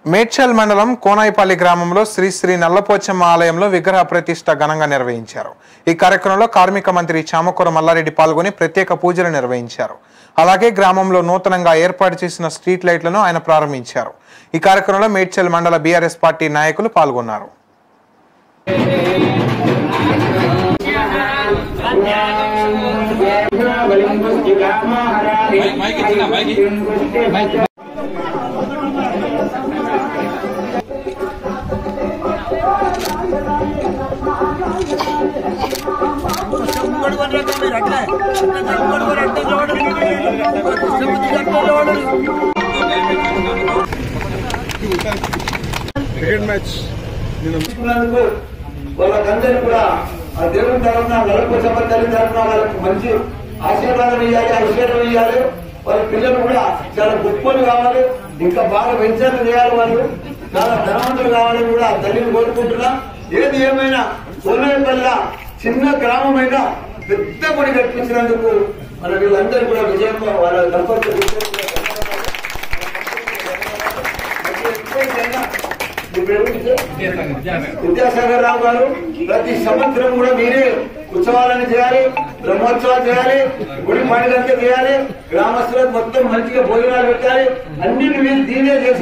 మేడ్చల్ మండలం కోనాయిపల్లి గ్రామంలో శ్రీ శ్రీ నల్లపోచమ్మ ఆలయంలో విగ్రహ ప్రతిష్ట ఘనంగా నిర్వహించారు ఈ కార్యక్రమంలో కార్మిక మంత్రి చామకూర మల్లారెడ్డి పాల్గొని ప్రత్యేక పూజలు నిర్వహించారు అలాగే గ్రామంలో నూతనంగా ఏర్పాటు చేసిన స్ట్రీట్ లైట్లను ఆయన ప్రారంభించారు ఈ కార్యక్రమంలో మేడ్చల్ మండల బీఆర్ఎస్ పార్టీ నాయకులు పాల్గొన్నారు క్రికెట్ మ్యాచ్ నేను తీసుకున్నందుకు వాళ్ళకందరూ కూడా ఆ దేవుని తరఫున నలభై తల్లి తరఫున వాళ్ళకి మంచి ఆశీర్వాదం ఇవ్వాలి ఐశ్వర్యం ఇవ్వాలి వాళ్ళ పిల్లలు కూడా చాలా గొప్పలు కావాలి ఇంకా బాగా వెంచర్లు చేయాలి వాళ్ళు చాలా ధనవంతులు కావాలని కూడా ఆ తల్లిని కోరుకుంటున్నా ఏది ఏమైనా సోనేపల్ల చిన్న గ్రామమైన పెద్ద గుడి కట్టించినందుకు మన వీళ్ళందరూ కూడా విజయం వాళ్ళ దంపతులు విద్యాసాగర్ రావు గారు ప్రతి సంవత్సరం కూడా మీరే ఉత్సవాలను చేయాలి బ్రహ్మోత్సవాలు చేయాలి గుడి పండుగ చేయాలి గ్రామస్తులకు మొత్తం మంచిగా భోజనాలు పెట్టాలి అన్నింటి మీరు దీనే చేసి